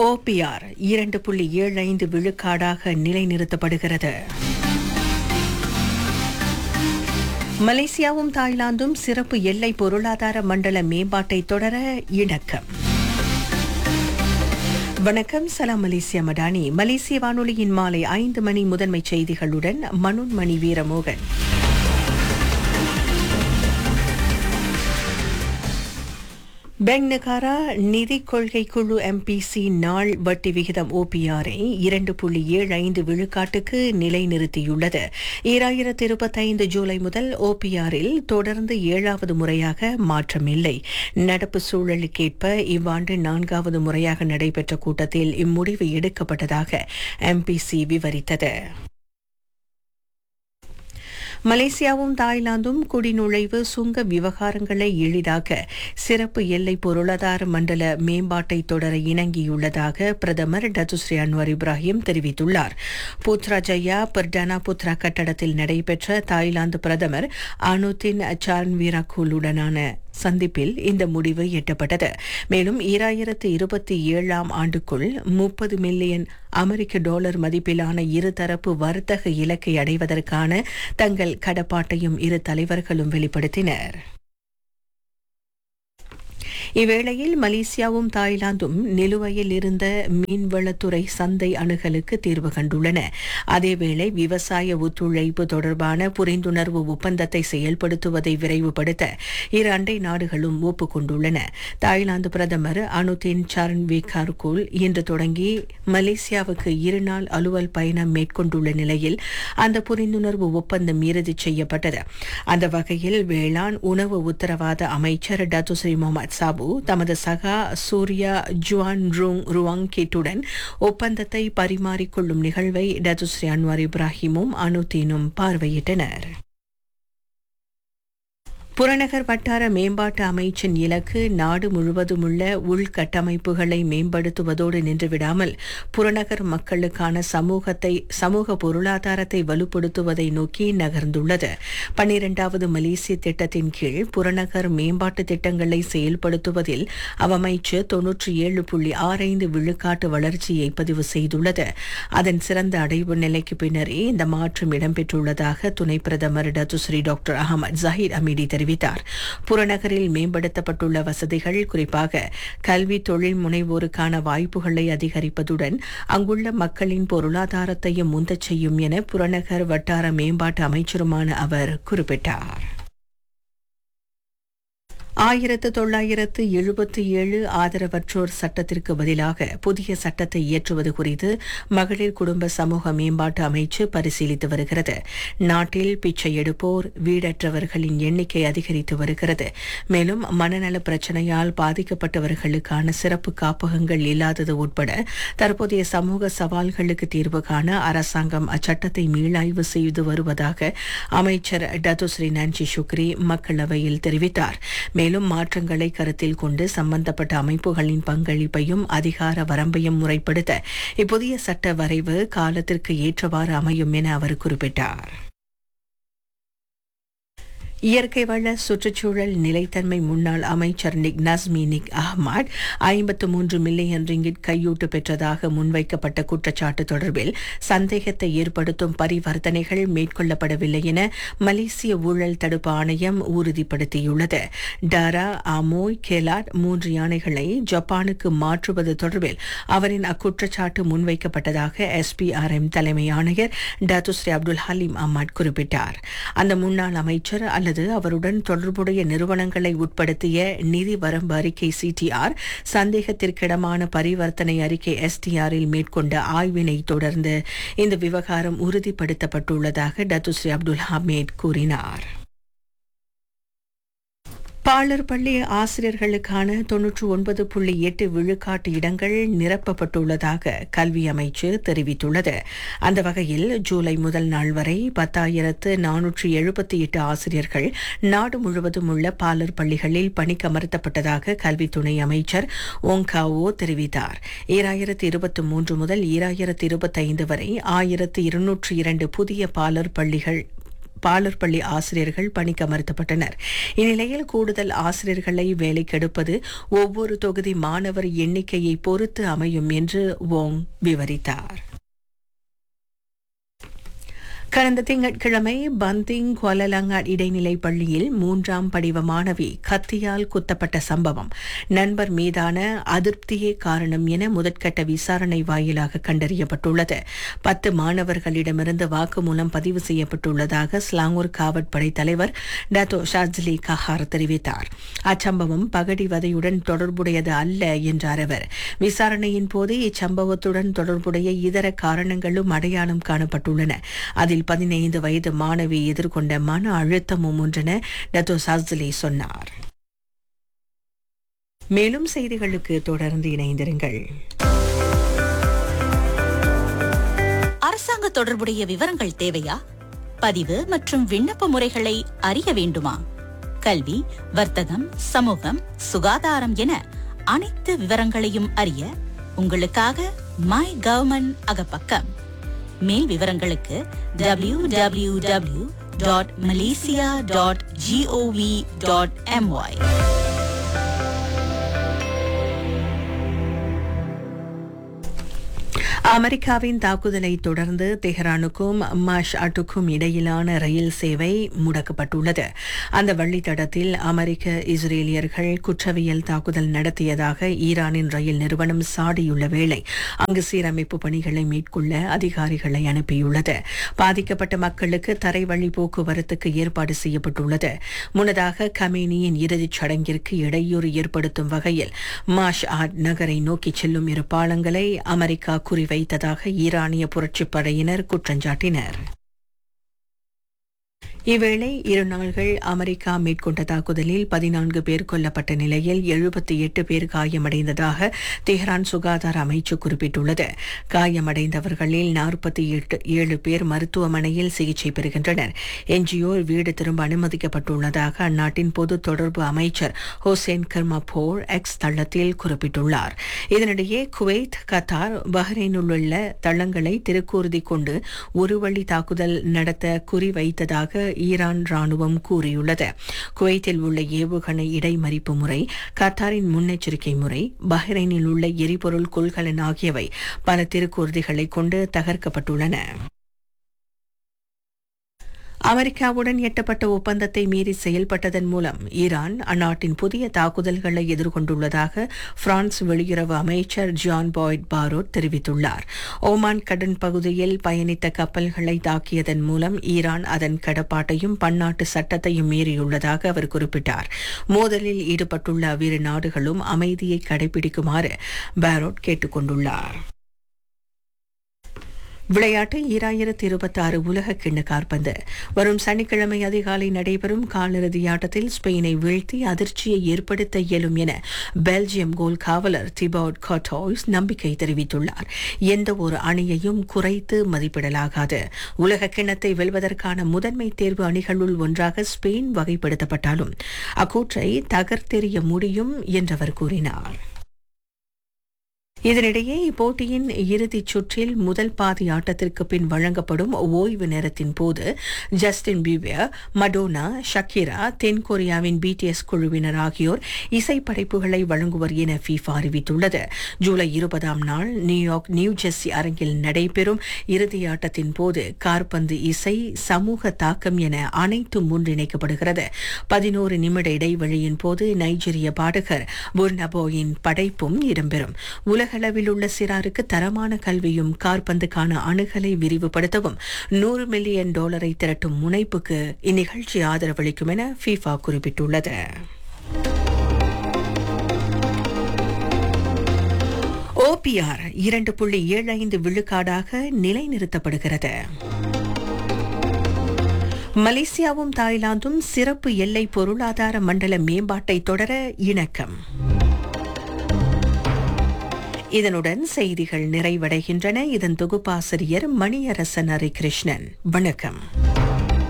OPR இரண்டு புள்ளி ஏழு ஐந்து விழுக்காடாக நிலைநிறுத்தப்படுகிறது மலேசியாவும் தாய்லாந்தும் சிறப்பு எல்லை பொருளாதார மண்டல மேம்பாட்டை தொடர இணக்கம் வணக்கம் சலாம் மலேசியா மடானி மலேசிய வானொலியின் மாலை ஐந்து மணி முதன்மை செய்திகளுடன் மனோன்மணி வீரமோகன் பேங்க் நகாரா நிதி கொள்கை குழு எம்பிசி நாள் வட்டி விகிதம் ஓபிஆரை இரண்டு புள்ளி ஏழு ஐந்து விழுக்காட்டுக்கு நிலைநிறுத்தியுள்ளது ஈராயிரத்து இருபத்தைந்து ஜூலை முதல் ஓபிஆரில் தொடர்ந்து ஏழாவது முறையாக மாற்றமில்லை நடப்பு சூழலுக்கேற்ப இவ்வாண்டு நான்காவது முறையாக நடைபெற்ற கூட்டத்தில் இம்முடிவு எடுக்கப்பட்டதாக எம்பிசி விவரித்தது மலேசியாவும் தாய்லாந்தும் குடிநுழைவு சுங்க விவகாரங்களை எளிதாக்க சிறப்பு எல்லை பொருளாதார மண்டல மேம்பாட்டை தொடர இணங்கியுள்ளதாக பிரதமர் டத்துஸ்ரீ அன்வர் இப்ராஹிம் தெரிவித்துள்ளார் புத்ராஜயா பர்டானா புத்ரா கட்டடத்தில் நடைபெற்ற தாய்லாந்து பிரதமர் அனுதின் சார்ன்வீராக்குலுடனான சந்திப்பில் இந்த முடிவு எட்டப்பட்டது மேலும் ஈராயிரத்து இருபத்தி ஏழாம் ஆண்டுக்குள் முப்பது மில்லியன் அமெரிக்க டாலர் மதிப்பிலான இருதரப்பு வர்த்தக இலக்கை அடைவதற்கான தங்கள் கடப்பாட்டையும் இரு தலைவர்களும் வெளிப்படுத்தினர் இவ்வேளையில் மலேசியாவும் தாய்லாந்தும் நிலுவையில் இருந்த மீன்வளத்துறை சந்தை அணுகலுக்கு தீர்வு கண்டுள்ளன அதேவேளை விவசாய ஒத்துழைப்பு தொடர்பான புரிந்துணர்வு ஒப்பந்தத்தை செயல்படுத்துவதை விரைவுபடுத்த இரு அண்டை நாடுகளும் ஒப்புக்கொண்டுள்ளன தாய்லாந்து பிரதமர் அனுதின் சரண் விகார்குல் இன்று தொடங்கி மலேசியாவுக்கு இருநாள் அலுவல் பயணம் மேற்கொண்டுள்ள நிலையில் அந்த புரிந்துணர்வு ஒப்பந்தம் இறுதி செய்யப்பட்டது அந்த வகையில் வேளாண் உணவு உத்தரவாத அமைச்சர் டத்துஸ்ரீ முகமது சாபு தமது சகா சூர்யா ஜுவான் ரூங் ருவாங்கிட்டுடன் ஒப்பந்தத்தை பரிமாறிக்கொள்ளும் நிகழ்வை டத்துஸ்ரீ அன்வார் இப்ராஹிமும் அனுதீனும் பார்வையிட்டனர் புறநகர் வட்டார மேம்பாட்டு அமைச்சின் இலக்கு நாடு முழுவதும் உள்ள உள்கட்டமைப்புகளை மேம்படுத்துவதோடு நின்றுவிடாமல் புறநகர் மக்களுக்கான சமூகத்தை சமூக பொருளாதாரத்தை வலுப்படுத்துவதை நோக்கி நகர்ந்துள்ளது பன்னிரண்டாவது மலேசிய திட்டத்தின் கீழ் புறநகர் மேம்பாட்டு திட்டங்களை செயல்படுத்துவதில் அவ்வமைச்சு தொன்னூற்றி ஏழு புள்ளி ஆறைந்து விழுக்காட்டு வளர்ச்சியை பதிவு செய்துள்ளது அதன் சிறந்த அடைவு நிலைக்கு பின்னரே இந்த மாற்றம் இடம்பெற்றுள்ளதாக துணை பிரதமர் Datuk Seri doctor Ahmad Zahid Hamidi தெரிவித்தார் புறநகரில் மேம்படுத்தப்பட்டுள்ள வசதிகள் குறிப்பாக கல்வி தொழில் முனைவோருக்கான வாய்ப்புகளை அதிகரிப்பதுடன் அங்குள்ள மக்களின் பொருளாதாரத்தையும் முந்தச் செய்யும் என புறநகர் வட்டார மேம்பாட்டு அமைச்சருமான அவர் குறிப்பிட்டார் ஆயிரத்து தொள்ளாயிரத்து எழுபத்தி ஏழு ஆதரவற்றோர் சட்டத்திற்கு பதிலாக புதிய சட்டத்தை இயற்றுவது குறித்து மகளிர் குடும்ப சமூக மேம்பாட்டு அமைச்சு பரிசீலித்து வருகிறது நாட்டில் பிச்சை எடுப்போர் வீடற்றவர்களின் எண்ணிக்கை அதிகரித்து வருகிறது மேலும் மனநல பிரச்சனையால் பாதிக்கப்பட்டவர்களுக்கான சிறப்பு காப்பகங்கள் இல்லாதது உட்பட தற்போதைய சமூக சவால்களுக்கு தீர்வு காண அரசாங்கம் அச்சட்டத்தை மீளாய்வு செய்து வருவதாக அமைச்சர் டத்துஸ்ரீ நான்சி சுக்ரி மக்களவையில் தெரிவித்தார் மேலும் மாற்றங்களை கருத்தில் கொண்டு சம்பந்தப்பட்ட அமைப்புகளின் பங்களிப்பையும் அதிகார வரம்பையும் முறைப்படுத்த இப்புதிய சட்ட வரைவு காலத்திற்கு ஏற்றவாறு அமையும் என அவர் குறிப்பிட்டார் இயற்கை வள சுற்றுச்சூழல் நிலைத்தன்மை முன்னாள் அமைச்சர் நிக் நஸ்மி நிக் அஹ்மத் ஐம்பத்து மூன்று மில்லியன் ரிங்கிட் கையூட்டு பெற்றதாக முன்வைக்கப்பட்ட குற்றச்சாட்டு தொடர்பில் சந்தேகத்தை ஏற்படுத்தும் பரிவர்த்தனைகள் மேற்கொள்ளப்படவில்லை என மலேசிய ஊழல் தடுப்பு ஆணையம் உறுதிப்படுத்தியுள்ளது டாரா அமோய் கெலாட் மூன்று யானைகளை ஜப்பானுக்கு மாற்றுவது தொடர்பில் அவரின் அக்குற்றச்சாட்டு முன்வைக்கப்பட்டதாக எஸ்பிஆர்எம் தலைமை ஆணையர் டாத்துஸ்ரீ அப்துல் ஹலீம் அஹ்மத் குறிப்பிட்டார் அந்த முன்னாள் அமைச்சர் அல்லது அல்லது அவருடன் தொடர்புடைய நிறுவனங்களை உட்படுத்திய நிதி வரம்பு அறிக்கை சிடிஆர் சந்தேகத்திற்கிடமான பரிவர்த்தனை அறிக்கை எஸ்டிஆரில் மேற்கொண்ட ஆய்வினை தொடர்ந்து இந்த விவகாரம் உறுதிப்படுத்தப்பட்டுள்ளதாக டத்துஸ்ரீ அப்துல் ஹமீத் கூறினார் பாலர் பள்ளி ஆசிரியர்களுக்கான தொன்னூற்று ஒன்பது புள்ளி எட்டு விழுக்காட்டு இடங்கள் நிரப்பப்பட்டுள்ளதாக கல்வி அமைச்சு தெரிவித்துள்ளது அந்த வகையில் ஜூலை முதல் நாள் வரை பத்தாயிரத்து நானூற்று எழுபத்தி எட்டு ஆசிரியர்கள் நாடு முழுவதும் உள்ள பாலர் பள்ளிகளில் பணிக்கமர்த்தப்பட்டதாக கல்வி துணை அமைச்சர் ஓங்காவோ தெரிவித்தார் ஈராயிரத்து இருபத்தி மூன்று முதல் ஈராயிரத்து இருபத்தைந்து வரை ஆயிரத்து இருநூற்று இரண்டு புதிய பாலர் பள்ளிகள் பாலர் பள்ளி ஆசிரியர்கள் பணிக்கமர்த்தப்பட்டனர் இந்நிலையில் கூடுதல் ஆசிரியர்களை வேலைக்கு எடுப்பது ஒவ்வொரு தொகுதி மாணவர் எண்ணிக்கையை பொறுத்து அமையும் என்று வோங் விவரித்தார் கடந்த திங்கட்கிழமை பந்திங் குவலலங்காட் இடைநிலை பள்ளியில் மூன்றாம் படிவ மாணவி கத்தியால் குத்தப்பட்ட சம்பவம் நண்பர் மீதான அதிருப்தியே காரணம் என முதற்கட்ட விசாரணை வாயிலாக கண்டறியப்பட்டுள்ளது பத்து மாணவர்களிடமிருந்து வாக்குமூலம் பதிவு செய்யப்பட்டுள்ளதாக ஸ்லாங்கூர் காவற்படை தலைவர் டத்தோ ஷாஜ்லி கஹார் தெரிவித்தார் அச்சம்பவம் பகடிவதையுடன் தொடர்புடையது அல்ல என்றார் அவர் விசாரணையின் போது இச்சம்பவத்துடன் தொடர்புடைய இதர காரணங்களும் அடையாளம் காணப்பட்டுள்ளன அதில் பதினைந்து வயது மாணவி எதிர்கொண்ட மன அழுத்தமும் ஒன்றென டத்தோ சாஸ்லி சொன்னார் மேலும் செய்திகளுக்கு தொடர்ந்து இணைந்திருங்கள் அரசாங்க தொடர்புடைய விவரங்கள் தேவையா பதிவு மற்றும் விண்ணப்ப முறைகளை அறிய வேண்டுமா கல்வி வர்த்தகம் சமூகம் சுகாதாரம் என அனைத்து விவரங்களையும் அறிய உங்களுக்காக மை கவர்மெண்ட் அகப்பக்கம் மேல் விவரங்களுக்கு W W W dot Malaysia dot GOV dot MY அமெரிக்காவின் தாக்குதலை தொடர்ந்து தெஹ்ரானுக்கும் மஷ்அட்டுக்கும் இடையிலான ரயில் சேவை முடக்கப்பட்டுள்ளது அந்த வழித்தடத்தில் அமெரிக்க இஸ்ரேலியர்கள் குற்றவியல் தாக்குதல் நடத்தியதாக ஈரானின் ரயில் நிறுவனம் சாடியுள்ள வேளை அங்கு சீரமைப்பு பணிகளை மேற்கொள்ள அதிகாரிகளை அனுப்பியுள்ளது பாதிக்கப்பட்ட மக்களுக்கு தரைவழி போக்குவரத்துக்கு ஏற்பாடு செய்யப்பட்டுள்ளது முன்னதாக கமேனியின் இறுதிச் சடங்கிற்கு இடையூறு ஏற்படுத்தும் வகையில் மாஷ் ஆட் நகரை நோக்கிச் செல்லும் இரு பாலங்களை அமெரிக்கா குறிவைத்ததாக ஈரானிய புரட்சிப் படையினர் குற்றஞ்சாட்டினர் இவ்வேளை இரு நாள்கள் அமெரிக்கா மேற்கொண்ட தாக்குதலில் பதினான்கு பேர் கொல்லப்பட்ட நிலையில் எழுபத்தி எட்டு பேர் காயமடைந்ததாக தெஹ்ரான் சுகாதார அமைச்சு குறிப்பிட்டுள்ளது காயமடைந்தவர்களில் நாற்பத்தி எட்டு ஏழு பேர் மருத்துவமனையில் சிகிச்சை பெறுகின்றனர் என்ஜிஓர் வீடு திரும்ப அனுமதிக்கப்பட்டுள்ளதாக அந்நாட்டின் பொது தொடர்பு அமைச்சர் ஹோசேன் கர்மாபோர் எக்ஸ் தளத்தில் குறிப்பிட்டுள்ளார் இதனிடையே குவைத் கத்தார் பஹ்ரைனில் உள்ள தளங்களை திருக்கூறுதி கொண்டு ஒரு வழி தாக்குதல் நடத்த குறிவைத்ததாக ஈரான் ராணுவம் கூறியுள்ளது குவைத்தில் உள்ள ஏவுகணை இடைமறிப்பு முறை கத்தாரின் முன்னெச்சரிக்கை முறை பஹ்ரைனில் உள்ள எரிபொருள் கொள்கலன் ஆகியவை பல திருக்கூறுதிகளை கொண்டு தகர்க்கப்பட்டுள்ளன அமெரிக்காவுடன் எட்டப்பட்ட ஒப்பந்தத்தை மீறி செயல்பட்டதன் மூலம் ஈரான் அந்நாட்டின் புதிய தாக்குதல்களை எதிர்கொண்டுள்ளதாக பிரான்ஸ் வெளியுறவு அமைச்சர் ஜான் பாய்ட் பாரோட் தெரிவித்துள்ளார் ஓமான் கடன் பகுதியில் பயணித்த கப்பல்களை தாக்கியதன் மூலம் ஈரான் அதன் கடப்பாட்டையும் பன்னாட்டு சட்டத்தையும் மீறியுள்ளதாக அவர் குறிப்பிட்டார் மோதலில் ஈடுபட்டுள்ள அவ்விரு நாடுகளும் அமைதியை கடைபிடிக்குமாறு பாரோட் கேட்டுக் கொண்டுள்ளார் விளையாட்டு ஈராயிரத்தி இருபத்தி ஆறு உலக கிண்ண காற்பந்து வரும் சனிக்கிழமை அதிகாலை நடைபெறும் காலிறுதி ஆட்டத்தில் ஸ்பெயினை வீழ்த்தி அதிர்ச்சியை ஏற்படுத்த இயலும் என பெல்ஜியம் கோல் காவலர் திபவுட் காட்டோய்ஸ் நம்பிக்கை தெரிவித்துள்ளார் எந்த ஒரு அணியையும் குறைத்து மதிப்பிடலாகாது உலக கிண்ணத்தை வெல்வதற்கான முதன்மை தேர்வு அணிகளுள் ஒன்றாக ஸ்பெயின் வகைப்படுத்தப்பட்டாலும் அக்கூற்றை தகர்த்தெறிய முடியும் என்றவர் கூறினார் இதனிடையே இப்போட்டியின் இறுதிச் சுற்றில் முதல் பாதி ஆட்டத்திற்கு பின் வழங்கப்படும் ஓய்வு நேரத்தின் போது ஜஸ்டின் பீவியர் மடோனா ஷக்கீரா தென்கொரியாவின் பிடிஎஸ் குழுவினர் ஆகியோர் இசை படைப்புகளை வழங்குவர் என ஃபீஃபா அறிவித்துள்ளது ஜூலை இருபதாம் நாள் நியூயார்க் நியூ ஜெர்சி அரங்கில் நடைபெறும் இறுதி ஆட்டத்தின் போது கார்பந்து இசை சமூக தாக்கம் என அனைத்தும் ஒன்றிணைக்கப்படுகிறது பதினோரு நிமிட இடைவெளியின் போது நைஜீரிய பாடகர் புர்னபோயின் படைப்பும் இடம்பெறும் உலகளவில் உள்ள சிறாருக்கு தரமான கல்வியும் கார்பந்துக்கான அணுகலை விரிவுபடுத்தவும் நூறு மில்லியன் டாலரை திரட்டும் முனைப்புக்கு இந்நிகழ்ச்சி ஆதரவளிக்கும் என ஃபீஃபா குறிப்பிட்டுள்ளது ஓபிஆர் இரண்டு புள்ளி ஏழு ஐந்து விழுக்காடாக நிலைநிறுத்தப்படுகிறது மலேசியாவும் தாய்லாந்தும் சிறப்பு எல்லை பொருளாதார மண்டல மேம்பாட்டை தொடர இணக்கம் இதனுடன் செய்திகள் நிறைவடைகின்றன இதன் தொகுப்பாசிரியர் மணியரசன் ஹரிகிருஷ்ணன் வணக்கம்